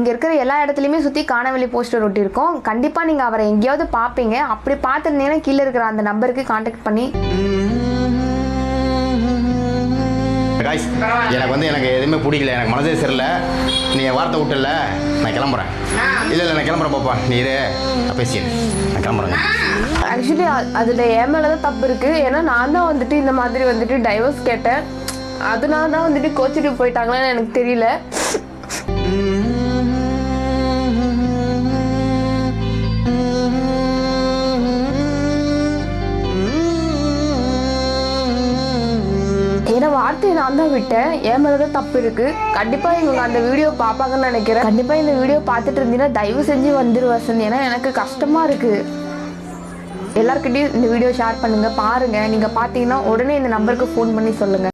இங்கே இருக்கிற எல்லா இடத்துலையுமே சுற்றி காணவெளி போஸ்டர் ஒட்டியிருக்கோம் கண்டிப்பாக நீங்கள் அவரை எங்கேயாவது பார்ப்பீங்க அப்படி பார்த்துருந்தீங்கன்னா கீழே இருக்கிற அந்த நம்பருக்கு காண்டாக்ட் பண்ணி காய்ஸ் எனக்கு வந்து எனக்கு எதுவுமே பிடிக்கல எனக்கு மனசே சரியில்லை நீ என் வார்த்தை விட்டல நான் கிளம்புறேன் இல்லை இல்லை நான் கிளம்புறேன் பாப்பா நீ இரு நான் பேசிடு நான் கிளம்புறேங்க ஆக்சுவலி அதில் என் மேலே தான் தப்பு இருக்குது ஏன்னா நான் தான் வந்துட்டு இந்த மாதிரி வந்துட்டு டைவர்ஸ் கேட்டேன் அதனால தான் வந்துட்டு கோச்சிட்டு போயிட்டாங்களான்னு எனக்கு தெரியல ஏன்னா வார்த்தையை நான் தான் விட்டேன் என் மேலே தான் தப்பு இருக்கு கண்டிப்பா இவங்க அந்த வீடியோ பார்ப்பாங்கன்னு நினைக்கிறேன் கண்டிப்பா இந்த வீடியோ பார்த்துட்டு இருந்தீங்கன்னா தயவு செஞ்சு வந்துரு வசந்த் ஏன்னா எனக்கு கஷ்டமா இருக்கு எல்லாருக்கிட்டையும் இந்த வீடியோ ஷேர் பண்ணுங்க பாருங்க நீங்க பார்த்தீங்கன்னா உடனே இந்த நம்பருக்கு ஃபோன் பண்ணி சொல்லுங்க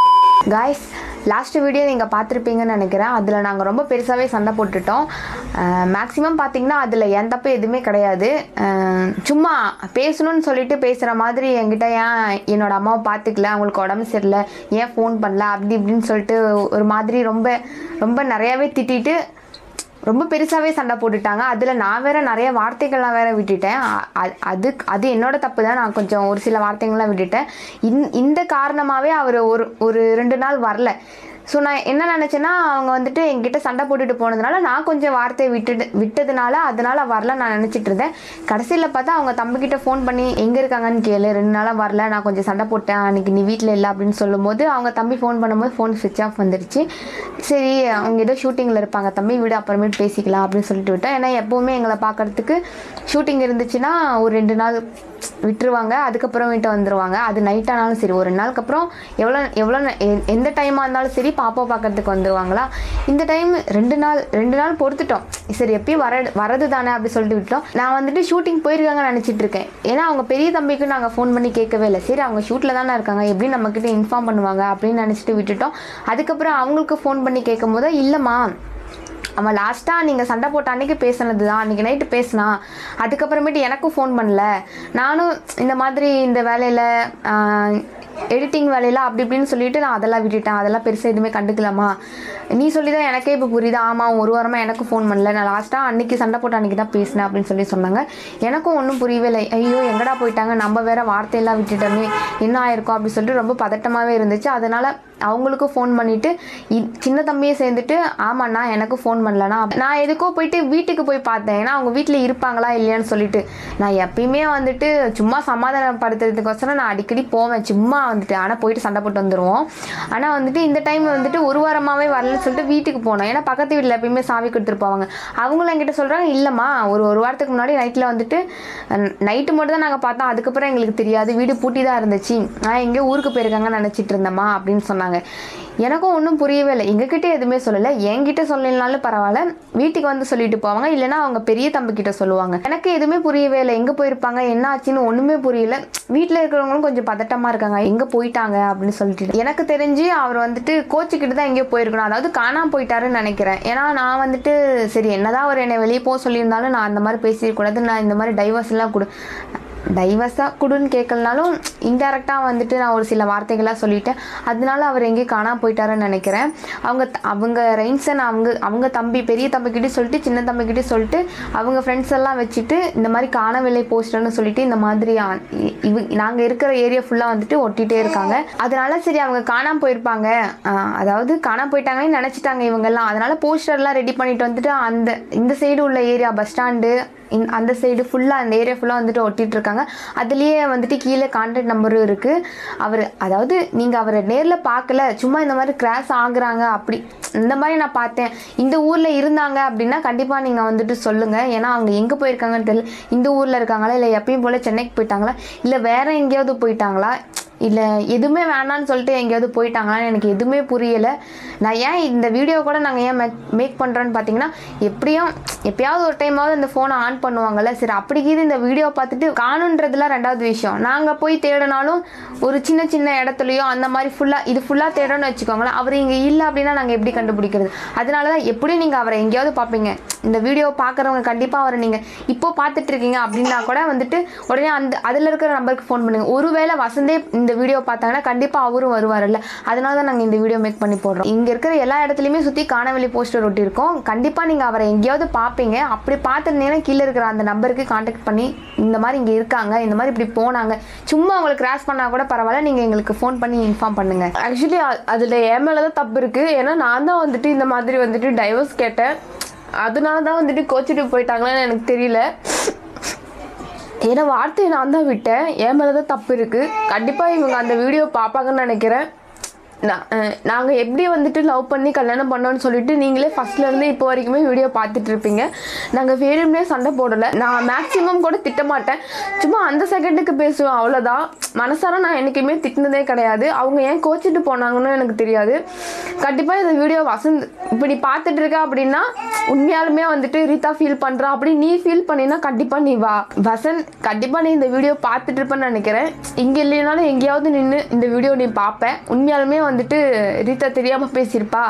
காய்ஸ் லாஸ்ட் வீடியோ நீங்கள் பார்த்துருப்பீங்கன்னு நினைக்கிறேன் அதில் நாங்கள் ரொம்ப பெருசாகவே சண்டை போட்டுட்டோம் மேக்ஸிமம் பார்த்தீங்கன்னா அதில் என் தப்பு எதுவுமே கிடையாது அஹ் சும்மா பேசணும்னு சொல்லிட்டு பேசுகிற மாதிரி என்கிட்ட ஏன் என்னோட அம்மாவை பார்த்துக்கல அவங்களுக்கு உடம்பு சரியில்லை ஏன் ஃபோன் பண்ணல அப்படி இப்படின்னு சொல்லிட்டு ஒரு மாதிரி ரொம்ப ரொம்ப நிறையாவே திட்டிட்டு ரொம்ப பெருசாகவே சண்டை போட்டுட்டாங்க அதில் நான் வேற நிறைய வார்த்தைகள்லாம் வேற விட்டுட்டேன் அ- அ- அது அது என்னோட தப்பு தான் நான் கொஞ்சம் ஒரு சில வார்த்தைகள்லாம் விட்டுட்டேன் இந் இந்த காரணமாகவே அவர் ஒரு ஒரு ரெண்டு நாள் வரல ஸோ நான் என்ன நினச்சேன்னா அவங்க வந்துட்டு என்கிட்ட சண்டை போட்டுட்டு போனதுனால நான் கொஞ்சம் வார்த்தையை விட்டுட்டு விட்டதுனால அதனால வரல நான் நினச்சிட்டு இருந்தேன் கடைசியில் பார்த்தா அவங்க தம்பிக்கிட்ட ஃபோன் பண்ணி எங்கே இருக்காங்கன்னு கேளு ரெண்டு நாளாக வரல நான் கொஞ்சம் சண்டை போட்டேன் அன்னைக்கு நீ வீட்டில் இல்லை அப்படின்னு சொல்லும்போது அவங்க தம்பி ஃபோன் பண்ணும்போது ஃபோன் ஸ்விட்ச் ஆஃப் வந்துருச்சு சரி அவங்க ஏதோ ஷூட்டிங்கில் இருப்பாங்க தம்பி விடு அப்புறமேட்டு பேசிக்கலாம் அப்படின்னு சொல்லிட்டு விட்டேன் ஏன்னா எப்போவுமே எங்களை பார்க்கறதுக்கு ஷூட்டிங் இருந்துச்சுன்னா ஒரு ரெண்டு நாள் விட்டுருவாங்க அதுக்கப்புறம் வீட்டை வந்துருவாங்க அது நைட் ஆனாலும் சரி ஒரு ரெண்டு நாளுக்கு அப்புறம் எவ்வளோ எவ்வளோ நே- எ- எந்த டைமாக இருந்தாலும் சரி பாப்பா பார்க்கறதுக்கு வந்துருவாங்களா இந்த டைம் ரெண்டு நாள் ரெண்டு நாள் பொறுத்துட்டோம் சரி எப்பயும் வர வரது தானே அப்படி சொல்லிட்டு விட்டோம் நான் வந்துட்டு ஷூட்டிங் போயிருக்காங்கன்னு நினச்சிட்டு இருக்கேன் ஏன்னா அவங்க பெரிய தம்பிக்கு நாங்கள் ஃபோன் பண்ணி கேட்கவே இல்லை சரி அவங்க ஷூட்டில் தானே இருக்காங்க எப்படி நம்மக்கிட்ட இன்ஃபார்ம் பண்ணுவாங்க அப்படின்னு நினச்சிட்டு விட்டுட்டோம் அதுக்கப்புறம் அவங்களுக்கு ஃபோன் பண்ணி கேட்கும் போது இல்லைம்மா அவன் லாஸ்ட்டாக நீங்கள் சண்டை போட்ட அன்னைக்கு பேசினது தான் அன்றைக்கி நைட்டு பேசினா அதுக்கப்புறமேட்டு எனக்கும் ஃபோன் பண்ணல நானும் இந்த மாதிரி இந்த வேலையில் எடிட்டிங் வேலையில் அப்படி இப்படின்னு சொல்லிட்டு நான் அதெல்லாம் விட்டுட்டேன் அதெல்லாம் பெருசாக எதுவுமே கண்டுக்கலாமா நீ சொல்லி தான் எனக்கே இப்போ புரியுது ஆமாம் ஒரு வாரமாக எனக்கும் ஃபோன் பண்ணல நான் லாஸ்ட்டாக அன்னைக்கு சண்டை போட்ட அன்றைக்கி தான் பேசினேன் அப்படின்னு சொல்லி சொன்னாங்க எனக்கும் ஒன்றும் புரியவே இல்லை ஐயோ எங்கடா போயிட்டாங்க நம்ம வேற வார்த்தையெல்லாம் விட்டுட்டோமே என்ன ஆயிருக்கோம் அப்படி சொல்லிட்டு ரொம்ப பதட்டமாகவே இருந்துச்சு அதனால் அவங்களுக்கும் ஃபோன் பண்ணிவிட்டு சின்ன தம்பியை சேர்ந்துட்டு ஆமாண்ணா எனக்கு ஃபோன் பண்ணலண்ணா நான் எதுக்கோ போயிட்டு வீட்டுக்கு போய் பார்த்தேன் ஏன்னா அவங்க வீட்டில் இருப்பாங்களா இல்லையான்னு சொல்லிட்டு நான் எப்பயுமே வந்துட்டு சும்மா சமாதானப்படுத்துறதுக்கோசரம் நான் அடிக்கடி போவேன் சும்மா வந்துட்டு ஆனால் போயிட்டு சண்டை போட்டு வந்துடுவோம் ஆனால் வந்துட்டு இந்த டைம் வந்துட்டு ஒரு வாரமாகவே வரலன்னு சொல்லிட்டு வீட்டுக்கு போனோம் ஏன்னா பக்கத்து வீட்டில் எப்பயுமே சாவி கொடுத்துட்டு போவாங்க அவங்களும் என்கிட்ட சொல்கிறாங்க இல்லைம்மா ஒரு ஒரு வாரத்துக்கு முன்னாடி நைட்டில் வந்துட்டு நைட்டு மட்டும் தான் நாங்கள் பார்த்தோம் அதுக்கப்புறம் எங்களுக்கு தெரியாது வீடு பூட்டி தான் இருந்துச்சு நான் எங்கேயோ ஊருக்கு போயிருக்காங்கன்னு நினச்சிட்டு இருந்தேம்மா அப்படின்னு சொன்னாங்க எனக்கும் ஒன்றும் புரியவே இல்லை எங்ககிட்ட எதுவுமே சொல்லலை என்கிட்ட சொல்லலைனாலும் பரவாயில்ல வீட்டுக்கு வந்து சொல்லிட்டு போவாங்க இல்லைன்னா அவங்க பெரிய தம்பி கிட்ட சொல்லுவாங்க எனக்கு எதுவுமே புரியவே இல்லை எங்கே போயிருப்பாங்க என்ன ஆச்சுன்னு ஒன்றுமே புரியல வீட்டில் இருக்கிறவங்களும் கொஞ்சம் பதட்டமாக இருக்காங்க எங்கே போயிட்டாங்க அப்படின்னு சொல்லிட்டு எனக்கு தெரிஞ்சு அவர் வந்துட்டு கோச்சுக்கிட்டு தான் எங்கேயோ போயிருக்கணும் அதாவது காணாம போயிட்டாருன்னு நினைக்கிறேன் ஏன்னா நான் வந்துட்டு சரி என்னதான் அவர் என்னை வெளியே போக சொல்லியிருந்தாலும் நான் அந்த மாதிரி பேசியிருக்கூடாது நான் இந்த மாதிரி டைவர்ஸ் எல்லாம் கொடு டைவர்ஸாக கொடுன்னு கேட்கலனாலும் இன்டெரக்டாக வந்துட்டு நான் ஒரு சில வார்த்தைகளாக சொல்லிட்டேன் அதனால அவர் எங்கேயும் காணாம போயிட்டாருன்னு நினைக்கிறேன் அவங்க த- அவங்க ரெயின்சன் அவங்க அவங்க தம்பி பெரிய தம்பிக்கிட்டே சொல்லிட்டு சின்ன தம்பிக்கிட்டே சொல்லிட்டு அவங்க ஃப்ரெண்ட்ஸ் எல்லாம் வச்சுட்டு இந்த மாதிரி காணவில்லை போஸ்டர்னு சொல்லிட்டு இந்த மாதிரி ஆ- இ- இவ நாங்கள் இருக்கிற ஏரியா ஃபுல்லாக வந்துட்டு ஒட்டிகிட்டே இருக்காங்க அதனால சரி அவங்க காணாம போயிருப்பாங்க ஆஹ் அதாவது காணாம போயிட்டாங்கன்னு நினச்சிட்டாங்க இவங்கெல்லாம் அதனால போஸ்டர்லாம் ரெடி பண்ணிட்டு வந்துட்டு அந்த இந்த சைடு உள்ள ஏரியா பஸ் ஸ்டாண்டு இந் அந்த சைடு ஃபுல்லாக அந்த ஏரியா ஃபுல்லாக வந்துட்டு ஒட்டிட்டு இருக்காங்க அதுலேயே வந்துட்டு கீழே கான்டாக்ட் நம்பரும் இருக்குது அவர் அதாவது நீங்கள் அவரை நேரில் பார்க்கல சும்மா இந்த மாதிரி கிராஸ் ஆகுறாங்க அப்படி இந்த மாதிரி நான் பார்த்தேன் இந்த ஊரில் இருந்தாங்க அப்படின்னா கண்டிப்பாக நீங்கள் வந்துட்டு சொல்லுங்கள் ஏன்னா அவங்க எங்கே போயிருக்காங்கன்னு தெரியல இந்த ஊரில் இருக்காங்களா இல்லை எப்பயும் போல் சென்னைக்கு போயிட்டாங்களா இல்லை வேற எங்கேயாவது போயிட்டாங்களா இல்லை எதுவுமே வேணான்னு சொல்லிட்டு எங்கேயாவது போயிட்டாங்களான்னு எனக்கு எதுவுமே புரியலை நான் ஏன் இந்த வீடியோ கூட நாங்கள் ஏன் மேக் மேக் பண்ணுறோன்னு பார்த்தீங்கன்னா எப்படியும் எப்பயாவது ஒரு டைமாவது இந்த ஃபோனை ஆன் பண்ணுவாங்கல்ல சரி அப்படிக்கிது இந்த வீடியோ பார்த்துட்டு காணுன்றதுலாம் ரெண்டாவது விஷயம் நாங்கள் போய் தேடினாலும் ஒரு சின்ன சின்ன இடத்துலையோ அந்த மாதிரி ஃபுல்லாக இது ஃபுல்லாக தேடணும்னு வச்சுக்கோங்களேன் அவர் இங்கே இல்லை அப்படின்னா நாங்கள் எப்படி கண்டுபிடிக்கிறது அதனால தான் எப்படியும் நீங்கள் அவரை எங்கேயாவது பார்ப்பீங்க இந்த வீடியோ பார்க்குறவங்க கண்டிப்பாக அவரை நீங்கள் இப்போ பார்த்துட்டு இருக்கீங்க அப்படின்னா கூட வந்துட்டு உடனே அந்த அதில் இருக்கிற நம்பருக்கு ஃபோன் பண்ணுங்க ஒருவேளை வசந்தே இந்த வீடியோ பார்த்தாங்கன்னா கண்டிப்பாக அவரும் வருவார்ல அதனால தான் நாங்கள் இந்த வீடியோ மேக் பண்ணி போடுறோம் இங்கே இருக்கிற எல்லா இடத்துலையுமே சுற்றி காணவெளி போஸ்டர் ஒட்டியிருக்கோம் கண்டிப்பாக நீங்கள் அவரை எங்கேயாவது பார்ப்பீங்க அப்படி பார்த்துருந்தீங்கன்னா கீழே இருக்கிற அந்த நம்பருக்கு காண்டாக்ட் பண்ணி இந்த மாதிரி இங்கே இருக்காங்க இந்த மாதிரி இப்படி போனாங்க சும்மா அவங்களுக்கு கிராஸ் பண்ணால் கூட பரவாயில்ல நீங்கள் எங்களுக்கு ஃபோன் பண்ணி இன்ஃபார்ம் பண்ணுங்க ஆக்சுவலி அதில் என் மேலே தான் தப்பு இருக்குது ஏன்னா நான் தான் வந்துட்டு இந்த மாதிரி வந்துட்டு டைவர்ஸ் கேட்டேன் அதனால தான் வந்துட்டு கோச்சிட்டு போயிட்டாங்களான்னு எனக்கு தெரியல ஏன்னா வார்த்தையை நான் தான் விட்டேன் என் மேலே தான் தப்பு இருக்குது கண்டிப்பாக இவங்க அந்த வீடியோ பார்ப்பாங்கன்னு நினைக்கிறேன் நான் நாங்கள் எப்படி வந்துட்டு லவ் பண்ணி கல்யாணம் பண்ணோன்னு சொல்லிட்டு நீங்களே ஃபஸ்ட்லேருந்து இப்போ வரைக்குமே வீடியோ பார்த்துட்டு இருப்பீங்க நாங்கள் வேணும்னே சண்டை போடலை நான் மேக்ஸிமம் கூட திட்ட மாட்டேன் சும்மா அந்த செகண்டுக்கு பேசுவேன் அவ்வளோதான் மனசார நான் என்றைக்குமே திட்டினதே கிடையாது அவங்க ஏன் கோச்சிட்டு போனாங்கன்னு எனக்கு தெரியாது கண்டிப்பாக இந்த வீடியோ வசந்த் இப்படி பார்த்துட்டு இருக்க அப்படின்னா உண்மையாலுமே வந்துட்டு ரீதா ஃபீல் பண்ணுறா அப்படி நீ ஃபீல் பண்ணினா கண்டிப்பாக நீ வா வசந்த் கண்டிப்பாக நீ இந்த வீடியோ பார்த்துட்டு இருப்பேன்னு நினைக்கிறேன் இங்கே இல்லைனாலும் எங்கேயாவது நின்று இந்த வீடியோ நீ பார்ப்பேன் உண்மையாலுமே வந்துட்டு ரீதா தெரியாமல் பேசியிருப்பா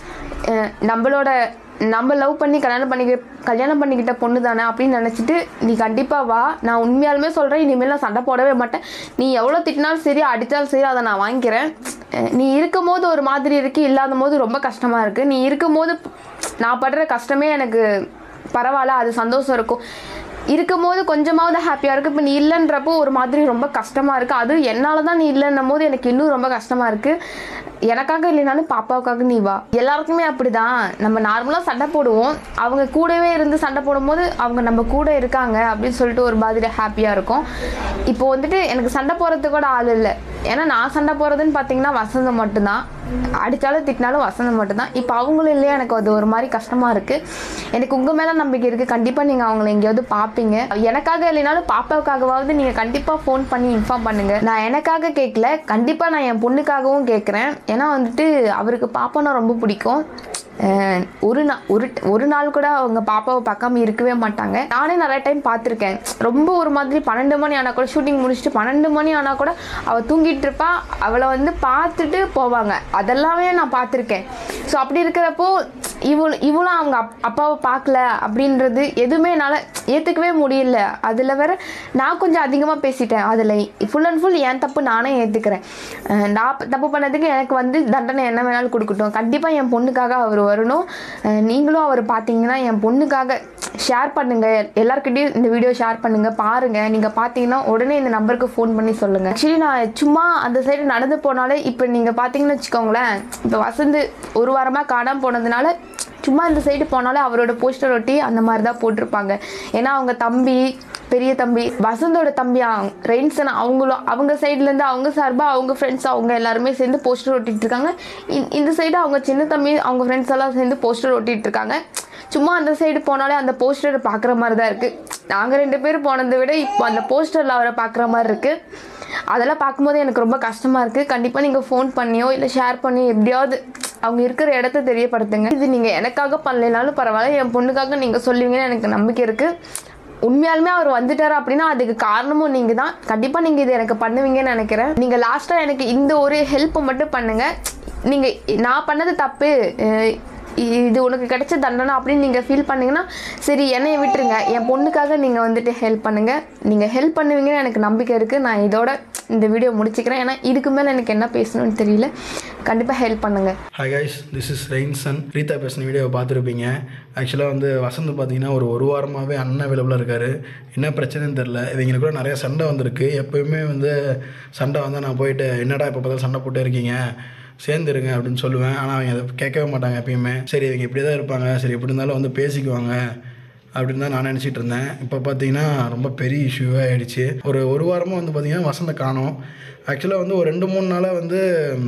அஹ் நம்மளோட நம்ம லவ் பண்ணி கல்யாணம் பண்ணிக்க கல்யாணம் பண்ணிக்கிட்ட பொண்ணு தானே அப்படின்னு நினச்சிட்டு நீ கண்டிப்பாக வா நான் உண்மையாலுமே சொல்கிறேன் இனிமேல் நான் சண்டை போடவே மாட்டேன் நீ எவ்வளோ திட்டினாலும் சரி அடித்தாலும் சரி அதை நான் வாங்கிக்கிறேன் அஹ் நீ இருக்கும் போது ஒரு மாதிரி இருக்கு இல்லாத போது ரொம்ப கஷ்டமாக இருக்குது நீ இருக்கும் போது நான் படுற கஷ்டமே எனக்கு பரவாயில்ல அது சந்தோஷம் இருக்கும் இருக்கும் போது கொஞ்சமாவது ஹாப்பியாக இருக்குது இப்போ நீ இல்லைன்றப்போ ஒரு மாதிரி ரொம்ப கஷ்டமாக இருக்குது அது என்னால் தான் நீ இல்லைன்னும் போது எனக்கு இன்னும் ரொம்ப கஷ்டமாக இருக்குது எனக்காக இல்லைனாலும் பாப்பாவுக்காக நீ வா எல்லாருக்குமே அப்படிதான் நம்ம நார்மலாக சண்டை போடுவோம் அவங்க கூடவே இருந்து சண்டை போடும்போது அவங்க நம்ம கூட இருக்காங்க அப்படின்னு சொல்லிட்டு ஒரு மாதிரி ஹாப்பியாக இருக்கும் இப்போ வந்துட்டு எனக்கு சண்டை போடுறதுக்கு கூட ஆள் இல்லை ஏன்னா நான் சண்டை போடுறதுன்னு பார்த்தீங்கன்னா வசந்தம் மட்டும்தான் அடித்தாலும் திட்டினாலும் வசந்தம் மட்டும்தான் இப்போ அவங்களும் இல்லையா எனக்கு அது ஒரு மாதிரி கஷ்டமாக இருக்குது எனக்கு உங்கள் மேலே நம்பிக்கை இருக்குது கண்டிப்பாக நீங்கள் அவங்கள எங்கேயாவது பார்ப்பீங்க எனக்காக இல்லைனாலும் பாப்பாவுக்காகவாவது நீங்கள் கண்டிப்பாக ஃபோன் பண்ணி இன்ஃபார்ம் பண்ணுங்கள் நான் எனக்காக கேட்கல கண்டிப்பாக நான் என் பொண்ணுக்காகவும் கேட்குறேன் ஏன்னா வந்துட்டு அவருக்கு பாப்பானா ரொம்ப பிடிக்கும் அஹ் ஒரு நாள் ஒரு ஒரு நாள் கூட அவங்க பாப்பாவை பார்க்காம இருக்கவே மாட்டாங்க நானே நிறைய டைம் பார்த்துருக்கேன் ரொம்ப ஒரு மாதிரி பன்னெண்டு மணி ஆனால் கூட ஷூட்டிங் முடிச்சுட்டு பன்னெண்டு மணி ஆனால் கூட அவள் தூங்கிட்டு இருப்பா அவளை வந்து பார்த்துட்டு போவாங்க அதெல்லாமே நான் பார்த்துருக்கேன் ஸோ அப்படி இருக்கிறப்போ இவள் இவளும் அவங்க அப் அப்பாவை பார்க்கல அப்படின்றது எதுவுமே என்னால் ஏற்றுக்கவே முடியல அதில் வேற நான் கொஞ்சம் அதிகமாக பேசிட்டேன் அதில் ஃபுல் அண்ட் ஃபுல் என் தப்பு நானே ஏற்றுக்கிறேன் நான் தப்பு பண்ணதுக்கு எனக்கு வந்து தண்டனை என்ன வேணாலும் கொடுக்கட்டும் கண்டிப்பாக என் பொண்ணுக்காக அவர் வரணும் அஹ் நீங்களும் அவர் பார்த்தீங்கன்னா என் பொண்ணுக்காக ஷேர் பண்ணுங்கள் எல்லாருக்கிட்டையும் இந்த வீடியோ ஷேர் பண்ணுங்கள் பாருங்கள் நீங்கள் பார்த்தீங்கன்னா உடனே இந்த நம்பருக்கு ஃபோன் பண்ணி சொல்லுங்கள் ஆக்சுவலி நான் சும்மா அந்த சைடு நடந்து போனாலே இப்போ நீங்கள் பார்த்தீங்கன்னு வச்சுக்கோங்களேன் இப்போ வசந்து ஒரு வாரமாக காணாமல் போனதுனால சும்மா இந்த சைடு போனாலே அவரோட போஸ்டர் ஒட்டி அந்த மாதிரி தான் போட்டிருப்பாங்க ஏன்னா அவங்க தம்பி பெரிய தம்பி வசந்தோட தம்பி ரெயின்சன் அவங்களும் அவங்க சைட்லேருந்து அவங்க சார்பாக அவங்க ஃப்ரெண்ட்ஸ் அவங்க எல்லாருமே சேர்ந்து போஸ்டர் ஒட்டிட்டு இருக்காங்க இந்த- இந்த சைடு அவங்க சின்ன தம்பி அவங்க ஃப்ரெண்ட்ஸ் எல்லாம் சேர்ந்து போஸ்டர் ஒட்டிட்டு இருக்காங்க சும்மா அந்த சைடு போனாலே அந்த போஸ்டரை பார்க்குற மாதிரி தான் இருக்குது நாங்கள் ரெண்டு பேரும் போனதை விட இப்போ அந்த போஸ்டரில் அவரை பார்க்குற மாதிரி இருக்குது அதெல்லாம் பார்க்கும்போது எனக்கு ரொம்ப கஷ்டமாக இருக்குது கண்டிப்பாக நீங்கள் ஃபோன் பண்ணியோ இல்லை ஷேர் பண்ணி எப்படியாவது அவங்க இருக்கிற இடத்த தெரியப்படுத்துங்க இது நீங்கள் எனக்காக பண்ணலைனாலும் பரவாயில்ல என் பொண்ணுக்காக நீங்கள் சொல்லுவீங்கன்னு எனக்கு நம்பிக்கை இருக்குது உண்மையாலுமே அவர் வந்துட்டார் அப்படின்னா அதுக்கு காரணமும் நீங்கள் தான் கண்டிப்பாக நீங்கள் இது எனக்கு பண்ணுவீங்கன்னு நினைக்கிறேன் நீங்கள் லாஸ்ட்டாக எனக்கு இந்த ஒரு ஹெல்ப்பை மட்டும் பண்ணுங்கள் நீங்கள் நான் பண்ணது தப்பு அஹ் இது உனக்கு கிடைச்ச தண்டனை அப்படின்னு நீங்கள் ஃபீல் பண்ணீங்கன்னா சரி என்னைய விட்டுருங்க என் பொண்ணுக்காக நீங்கள் வந்துட்டு ஹெல்ப் பண்ணுங்கள் நீங்கள் ஹெல்ப் பண்ணுவீங்கன்னு எனக்கு நம்பிக்கை இருக்குது நான் இதோட இந்த வீடியோ முடிச்சுக்கிறேன் ஏன்னா இதுக்கு மேலே எனக்கு என்ன பேசணும்னு தெரியல கண்டிப்பாக ஹெல்ப் பண்ணுங்கள் ஹாய் கைஸ் திஸ் இஸ் ரெயின்சன் ரீதா பேசின வீடியோவை பார்த்துருப்பீங்க ஆக்சுவலாக வந்து வசந்த் பார்த்தீங்கன்னா ஒரு ஒரு வாரமாகவே அன்அவைலபிளாக இருக்கார் என்ன பிரச்சனைன்னு தெரில இவங்களுக்குள்ள நிறைய சண்டை வந்திருக்கு எப்போயுமே வந்து சண்டை வந்தால் நான் போயிட்டு என்னடா இப்போ பார்த்தாலும் சண்டை போட்டே இருக்கீங்க சேர்ந்துருங்க அப்படின்னு சொல்லுவேன் ஆனால் அவங்க அதை கேட்கவே மாட்டாங்க எப்பயுமே சரி இவங்க இப்படி தான் இருப்பாங்க சரி எப்படி இருந்தாலும் வந்து பேசிக்குவாங்க அப்படின்னு தான் நான் நினச்சிட்டு இருந்தேன் இப்போ பார்த்தீங்கன்னா ரொம்ப பெரிய இஷ்யூவே ஆயிடுச்சு ஒரு ஒரு வாரமாக வந்து பார்த்தீங்கன்னா வசந்த காணோம் ஆக்சுவலாக வந்து ஒரு ரெண்டு மூணு நாளாக வந்து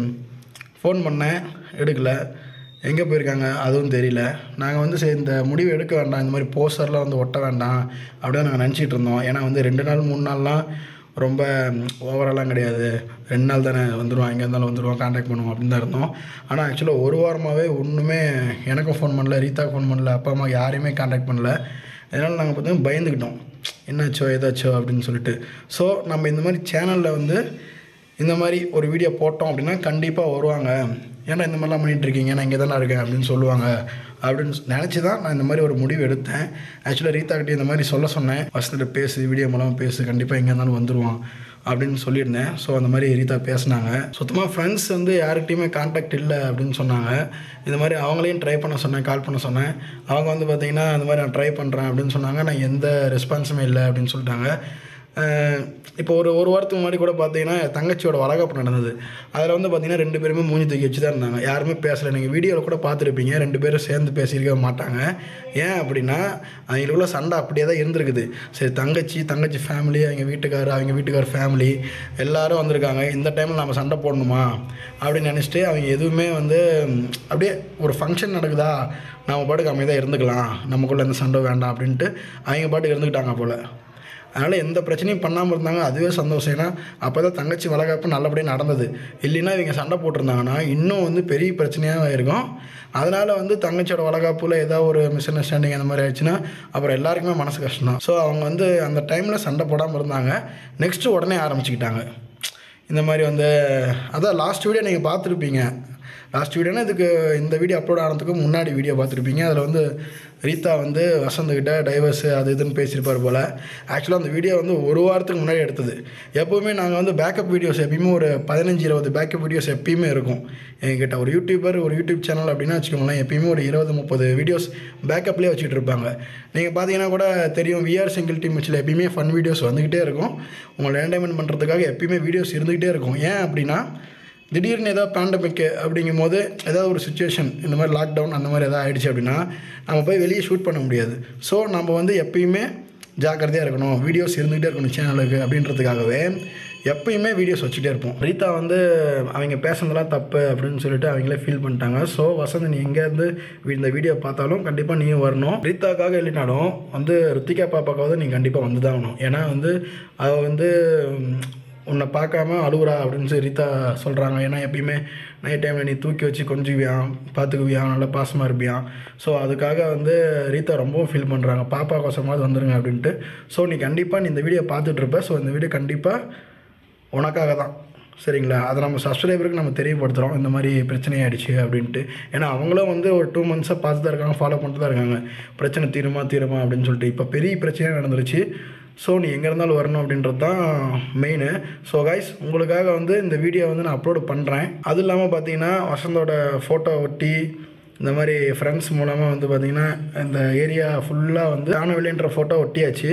ஃபோன் பண்ணேன் எடுக்கல எங்கே போயிருக்காங்க அதுவும் தெரியல நாங்கள் வந்து சரி இந்த முடிவு எடுக்க வேண்டாம் இந்த மாதிரி போஸ்டர்லாம் வந்து ஒட்ட வேண்டாம் அப்படின்னு நாங்கள் நினச்சிட்டு இருந்தோம் ஏன்னா வந்து ரெண்டு நாள் மூணு நாள்லாம் ரொம்ப ஓவராலாம் கிடையாது ரெண்டு நாள் தானே வந்துடுவோம் எங்கே இருந்தாலும் வந்துடுவோம் காண்டாக்ட் பண்ணுவோம் அப்படின்னு தான் இருந்தோம் ஆனால் ஆக்சுவலாக ஒரு வாரமாகவே ஒன்றுமே எனக்கும் ஃபோன் பண்ணல ரீதாக்கு ஃபோன் பண்ணல அப்பா அம்மா யாரையுமே காண்டாக்ட் பண்ணல அதனால் நாங்கள் பார்த்தீங்கன்னா பயந்துக்கிட்டோம் என்னாச்சோ ஏதாச்சோ அப்படின்னு சொல்லிட்டு ஸோ நம்ம இந்த மாதிரி சேனலில் வந்து இந்த மாதிரி ஒரு வீடியோ போட்டோம் அப்படின்னா கண்டிப்பாக வருவாங்க ஏன்னா இந்த மாதிரிலாம் பண்ணிட்டு இருக்கீங்க நான் இங்கே தானே இருக்கேன் அப்படின்னு சொல்லுவாங்க அப்படின்னு நினச்சி தான் நான் இந்த மாதிரி ஒரு முடிவு எடுத்தேன் ஆக்சுவலாக ரீதாக்கிட்டே இந்த மாதிரி சொல்ல சொன்னேன் வசந்திட்ட பேசு வீடியோ மூலமாக பேசு கண்டிப்பாக எங்கே இருந்தாலும் வந்துடுவான் அப்படின்னு சொல்லியிருந்தேன் ஸோ அந்த மாதிரி ரீதா பேசினாங்க சுத்தமாக ஃப்ரெண்ட்ஸ் வந்து யார்கிட்டையுமே காண்டாக்ட் இல்லை அப்படின்னு சொன்னாங்க இந்த மாதிரி அவங்களையும் ட்ரை பண்ண சொன்னேன் கால் பண்ண சொன்னேன் அவங்க வந்து பார்த்தீங்கன்னா இந்த மாதிரி நான் ட்ரை பண்ணுறேன் அப்படின்னு சொன்னாங்க நான் எந்த ரெஸ்பான்ஸுமே இல்லை அப்படின்னு சொல்லிட்டாங்க அஹ் இப்போ ஒரு ஒரு வாரத்துக்கு முன்னாடி கூட பார்த்தீங்கன்னா என் தங்கச்சியோட வளகாப்பு நடந்தது அதில் வந்து பார்த்தீங்கன்னா ரெண்டு பேருமே மூஞ்சி தூக்கி வச்சு தான் இருந்தாங்க யாருமே பேசலை நீங்கள் வீடியோவில் கூட பார்த்துருப்பீங்க ரெண்டு பேரும் சேர்ந்து பேசியிருக்க மாட்டாங்க ஏன் அப்படின்னா அவங்களுக்குள்ள சண்டை அப்படியே தான் இருந்திருக்குது சரி தங்கச்சி தங்கச்சி ஃபேமிலி அவங்க வீட்டுக்காரர் அவங்க வீட்டுக்கார ஃபேமிலி எல்லாரும் வந்திருக்காங்க இந்த டைமில் நம்ம சண்டை போடணுமா அப்படின்னு நினச்சிட்டு அவங்க எதுவுமே வந்து ம், அப்படியே ஒரு ஃபங்க்ஷன் நடக்குதா நம்ம பாட்டுக்கு அமைதியாக இருந்துக்கலாம் நமக்குள்ளே எந்த சண்டை வேண்டாம் அப்படின்ட்டு அவங்க பாட்டுக்கு இருந்துக்கிட்டாங்க போல் அதனால் எந்த பிரச்சனையும் பண்ணாமல் இருந்தாங்க அதுவே சந்தோஷம் ஏன்னா அப்போ தான் தங்கச்சி வளகாப்பு நல்லபடியாக நடந்தது இல்லைன்னா இவங்க சண்டை போட்டிருந்தாங்கன்னா இன்னும் வந்து பெரிய பிரச்சனையாக இருக்கும் அதனால் வந்து தங்கச்சியோட வளகாப்பில் ஏதாவது ஒரு மிஸ் அண்டர்ஸ்டாண்டிங் அந்த மாதிரி ஆயிடுச்சுன்னா அப்புறம் எல்லாருக்குமே மனசு கஷ்டம் தான் ஸோ அவங்க வந்து அந்த டைமில் சண்டை போடாமல் இருந்தாங்க நெக்ஸ்ட்டு உடனே ஆரம்பிச்சுக்கிட்டாங்க இந்த மாதிரி வந்து அதான் லாஸ்ட் வீடியோ நீங்கள் பார்த்துருப்பீங்க லாஸ்ட் வீடியோனா இதுக்கு இந்த வீடியோ அப்லோட் ஆனதுக்கு முன்னாடி வீடியோ பார்த்துருப்பீங்க அதில் வந்து ரீதா வந்து வசந்த்கிட்ட டைவர்ஸ் அது இதுன்னு பேசியிருப்பார் போல் ஆக்சுவலாக அந்த வீடியோ வந்து ஒரு வாரத்துக்கு முன்னாடி எடுத்தது எப்போவுமே நாங்கள் வந்து பேக்கப் வீடியோஸ் எப்பயுமே ஒரு பதினஞ்சு இருபது பேக்கப் வீடியோஸ் எப்பயுமே இருக்கும் எங்ககிட்ட ஒரு யூடியூபர் ஒரு யூடியூப் சேனல் அப்படின்னா வச்சுக்கோங்களேன் எப்பயுமே ஒரு இருபது முப்பது வீடியோஸ் பேக்கப்லேயே வச்சுட்டு இருப்பாங்க நீங்கள் பார்த்தீங்கன்னா கூட தெரியும் விஆர் சிங்கிள் டீம் வச்சில் எப்பயுமே ஃபன் வீடியோஸ் வந்துக்கிட்டே இருக்கும் உங்களை என்டர்டைன்மெண்ட் பண்ணுறதுக்காக எப்பயுமே வீடியோஸ் இருந்துக்கிட்டே இருக்கும் ஏன் அப்படின்னா திடீர்னு ஏதாவது பேண்டமிக் அப்படிங்கும் போது ஏதாவது ஒரு சுச்சுவேஷன் இந்த மாதிரி லாக்டவுன் அந்த மாதிரி ஏதாவது ஆயிடுச்சு அப்படின்னா நம்ம போய் வெளியே ஷூட் பண்ண முடியாது ஸோ நம்ம வந்து எப்பயுமே ஜாக்கிரதையாக இருக்கணும் வீடியோஸ் இருந்துகிட்டே இருக்கணும் சேனலுக்கு அப்படின்றதுக்காகவே எப்பயுமே வீடியோஸ் வச்சுட்டே இருப்போம் ரீதா வந்து அவங்க பேசுனதெல்லாம் தப்பு அப்படின்னு சொல்லிட்டு அவங்களே ஃபீல் பண்ணிட்டாங்க ஸோ வசந்த் நீ எங்கேருந்து இந்த வீடியோ பார்த்தாலும் கண்டிப்பாக நீயும் வரணும் ரீதாக்காக இல்லைனாலும் வந்து ருத்திகா பாப்பாக்காவது நீ கண்டிப்பாக வந்து தான் ஆகணும் ஏன்னா வந்து அவள் வந்து ம், உன்னை பார்க்காம அழுகுறா அப்படின்னு சொல்லி ரீதா சொல்கிறாங்க ஏன்னா எப்பயுமே நைட் டைமில் நீ தூக்கி வச்சு கொஞ்சுவியான் பார்த்துக்குவியான் நல்லா பாசமாக இருப்பியான் ஸோ அதுக்காக வந்து ரீதா ரொம்பவும் ஃபீல் பண்ணுறாங்க பாப்பா கோசமாவது வந்துருங்க அப்படின்ட்டு ஸோ நீ கண்டிப்பாக நீ இந்த வீடியோ பார்த்துட்டு இருப்ப ஸோ இந்த வீடியோ கண்டிப்பாக உனக்காக தான் சரிங்களா அதை நம்ம சப்ஸ்கிரைபருக்கு நம்ம தெரியப்படுத்துகிறோம் இந்த மாதிரி பிரச்சனை ஆயிடுச்சு அப்படின்ட்டு ஏன்னா அவங்களும் வந்து ஒரு டூ மந்த்ஸாக பார்த்து தான் இருக்காங்க ஃபாலோ பண்ணிட்டு தான் இருக்காங்க பிரச்சனை தீருமா தீருமா அப்படின்னு சொல்லிட்டு இப்போ பெரிய பிரச்சனையாக நடந்துருச்சு ஸோ நீ எங்கே இருந்தாலும் வரணும் அப்படின்றது தான் மெயின் ஸோ கைஸ் உங்களுக்காக வந்து இந்த வீடியோ வந்து நான் அப்லோட் பண்ணுறேன் அது இல்லாமல் பார்த்தீங்கன்னா வசந்தோட ஃபோட்டோ ஒட்டி இந்த மாதிரி ஃப்ரெண்ட்ஸ் மூலமாக வந்து பார்த்திங்கன்னா இந்த ஏரியா ஃபுல்லாக வந்து தானவெளின்ற ஃபோட்டோ ஒட்டியாச்சு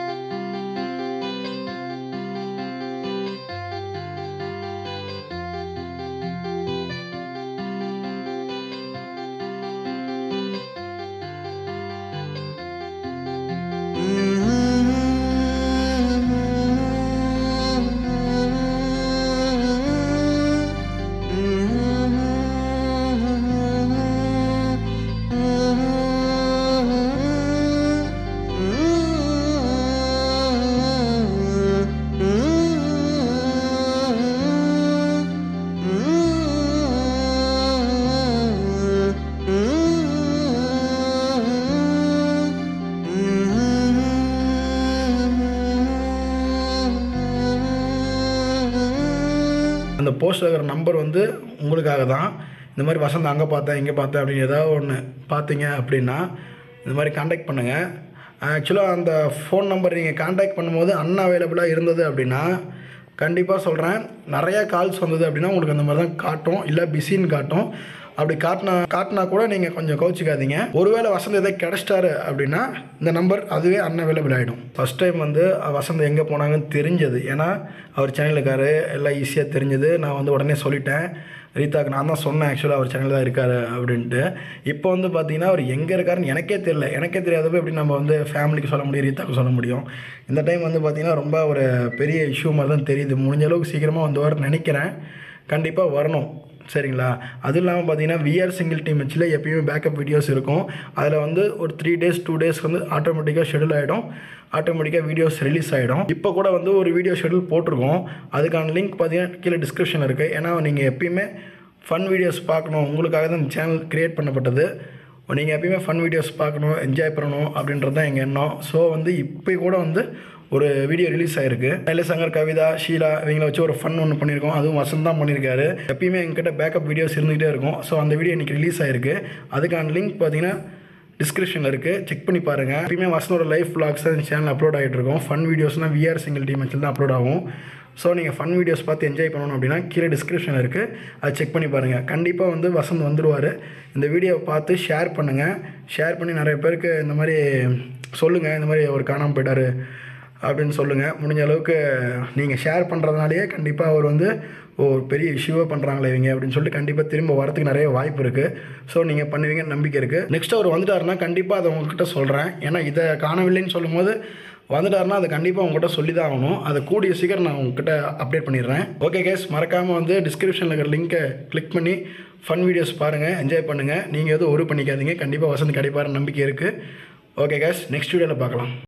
அந்த போஸ்ட்டில் இருக்கிற நம்பர் வந்து உங்களுக்காக தான் இந்த மாதிரி வசந்த் அங்கே பார்த்தேன் இங்கே பார்த்தேன் அப்படின்னு ஏதாவது ஒன்று பார்த்தீங்க அப்படின்னா இந்த மாதிரி காண்டாக்ட் பண்ணுங்கள் ஆக்சுவலாக அந்த ஃபோன் நம்பர் நீங்கள் காண்டாக்ட் பண்ணும்போது அன்அவைலபிளாக இருந்தது அப்படின்னா கண்டிப்பாக சொல்கிறேன் நிறையா கால்ஸ் வந்தது அப்படின்னா உங்களுக்கு அந்த மாதிரி தான் காட்டும் இல்லை பிஸின்னு காட்டும் அப்படி காட்டினா காட்டினா கூட நீங்கள் கொஞ்சம் கோச்சிக்காதீங்க ஒருவேளை வசந்த் எதாவது கிடச்சிட்டாரு அப்படின்னா இந்த நம்பர் அதுவே அன்அவைலபிள் ஆகிடும் ஃபஸ்ட் டைம் வந்து வசந்த் எங்கே போனாங்கன்னு தெரிஞ்சது ஏன்னா அவர் சேனல் இருக்காரு எல்லாம் ஈஸியாக தெரிஞ்சது நான் வந்து உடனே சொல்லிட்டேன் ரீதாக்கு நான் தான் சொன்னேன் ஆக்சுவலாக அவர் சேனல் தான் இருக்காரு அப்படின்ட்டு இப்போ வந்து பார்த்தீங்கன்னா அவர் எங்கே இருக்காருன்னு எனக்கே தெரியல எனக்கே தெரியாதப்ப எப்படி நம்ம வந்து ஃபேமிலிக்கு சொல்ல முடியும் ரீதாக்கு சொல்ல முடியும் இந்த டைம் வந்து பார்த்தீங்கன்னா ரொம்ப ஒரு பெரிய இஷ்யூ மாதிரி தான் தெரியுது முடிஞ்ச அளவுக்கு சீக்கிரமாக வந்து வர நினைக்கிறேன் கண்டிப்பாக வரணும் சரிங்களா அதுவும் இல்லாமல் பார்த்தீங்கன்னா விஆர் சிங்கிள் டீம் மேட்ச்சில் எப்பயுமே பேக்கப் வீடியோஸ் இருக்கும் அதில் வந்து ஒரு த்ரீ டேஸ் டூ டேஸ் வந்து ஆட்டோமேட்டிக்காக ஷெடியூல் ஆகிடும் ஆட்டோமேட்டிக்காக வீடியோஸ் ரிலீஸ் ஆகிடும் இப்போ கூட வந்து ஒரு வீடியோ ஷெடியூல் போட்டிருக்கோம் அதுக்கான லிங்க் பார்த்தீங்கன்னா கீழே டிஸ்கிரிப்ஷன் இருக்குது ஏன்னா நீங்கள் எப்பயுமே ஃபன் வீடியோஸ் பார்க்கணும் உங்களுக்காக தான் இந்த சேனல் க்ரியேட் பண்ணப்பட்டது நீங்கள் எப்பயுமே ஃபன் வீடியோஸ் பார்க்கணும் என்ஜாய் பண்ணணும் அப்படின்றது தான் எங்கள் எண்ணம் ஸோ வந்து இப்போ கூட வந்து ஒரு வீடியோ ரிலீஸ் ஆயிருக்கு சங்கர் கவிதா ஷீலா இவங்கள வச்சு ஒரு ஃபன் ஒன்று பண்ணியிருக்கோம் அதுவும் வசந்த் தான் பண்ணியிருக்காரு எப்பயுமே எங்ககிட்ட பேக்கப் வீடியோஸ் இருந்துகிட்டே இருக்கும் ஸோ அந்த வீடியோ இன்றைக்கி ரிலீஸ் ஆயிருக்கு அதுக்கான லிங்க் பார்த்தீங்கன்னா டிஸ்கிரிப்ஷனில் இருக்குது செக் பண்ணி பாருங்கள் எப்பயுமே வசனோட லைஃப் vlogs தான் இந்த சேனல் அப்லோட் ஆகிட்டு இருக்கும் ஃபன் வீடியோஸ்னால் விஆர் சிங்கிள் டீம் தான் அப்லோட் ஆகும் ஸோ நீங்கள் ஃபன் வீடியோஸ் பார்த்து என்ஜாய் பண்ணணும் அப்படின்னா கீழே டிஸ்கிரிப்ஷன் இருக்குது அதை செக் பண்ணி பாருங்கள் கண்டிப்பாக வந்து வசந்த் வந்துடுவார் இந்த வீடியோவை பார்த்து ஷேர் பண்ணுங்கள் ஷேர் பண்ணி நிறைய பேருக்கு இந்த மாதிரி சொல்லுங்கள் இந்த மாதிரி அவர் காணாமல் போயிட்டாரு அப்படின்னு சொல்லுங்கள் முடிஞ்ச அளவுக்கு நீங்கள் ஷேர் பண்ணுறதுனாலேயே கண்டிப்பாக அவர் வந்து ஓ ஒரு பெரிய இஷ்யூவாக பண்ணுறாங்களே இவங்க அப்படின்னு சொல்லிட்டு கண்டிப்பாக திரும்ப வரதுக்கு நிறைய வாய்ப்பு இருக்குது ஸோ நீங்கள் பண்ணுவீங்கன்னு நம்பிக்கை இருக்குது நெக்ஸ்ட் அவர் வந்துட்டாருன்னா கண்டிப்பாக அதை உங்ககிட்ட சொல்கிறேன் ஏன்னா இதை காணவில்லைன்னு சொல்லும்போது வந்துட்டாருன்னா அதை கண்டிப்பாக உங்ககிட்ட சொல்லி தான் ஆகணும் அதை கூடிய சீக்கிரம் நான் உங்ககிட்ட அப்டேட் பண்ணிடுறேன் ஓகே கேஸ் மறக்காமல் வந்து டிஸ்கிரிப்ஷனில் இருக்கிற லிங்க்கை கிளிக் பண்ணி ஃபன் வீடியோஸ் பாருங்கள் என்ஜாய் பண்ணுங்கள் நீங்கள் எதுவும் ஒரு பண்ணிக்காதீங்க கண்டிப்பாக வசந்த் கிடைப்பாருன்னு நம்பிக்கை இருக்குது ஓகே கேஸ் நெக்ஸ்ட் வீடியோவில் பார்க்கலாம்